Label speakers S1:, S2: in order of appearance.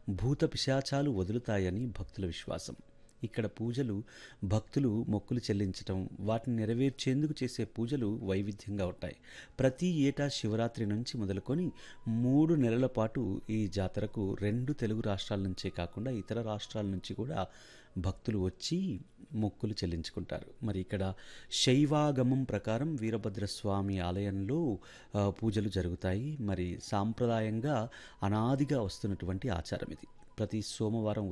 S1: భూత పిశాచాలు వదులుతాయని భక్తుల విశ్వాసం ఇక్కడ పూజలు భక్తులు మొక్కులు చెల్లించటం వాటిని నెరవేర్చేందుకు చేసే పూజలు వైవిధ్యంగా ఉంటాయి ప్రతి ఏటా శివరాత్రి నుంచి మొదలుకొని మూడు నెలల పాటు ఈ జాతరకు రెండు తెలుగు రాష్ట్రాల నుంచే కాకుండా ఇతర రాష్ట్రాల నుంచి కూడా భక్తులు వచ్చి మొక్కులు చెల్లించుకుంటారు మరి ఇక్కడ శైవాగమం ప్రకారం వీరభద్రస్వామి ఆలయంలో ఆ, పూజలు జరుగుతాయి మరి సాంప్రదాయంగా అనాదిగా వస్తున్నటువంటి ఆచారం ఇది ప్రతి సోమవారం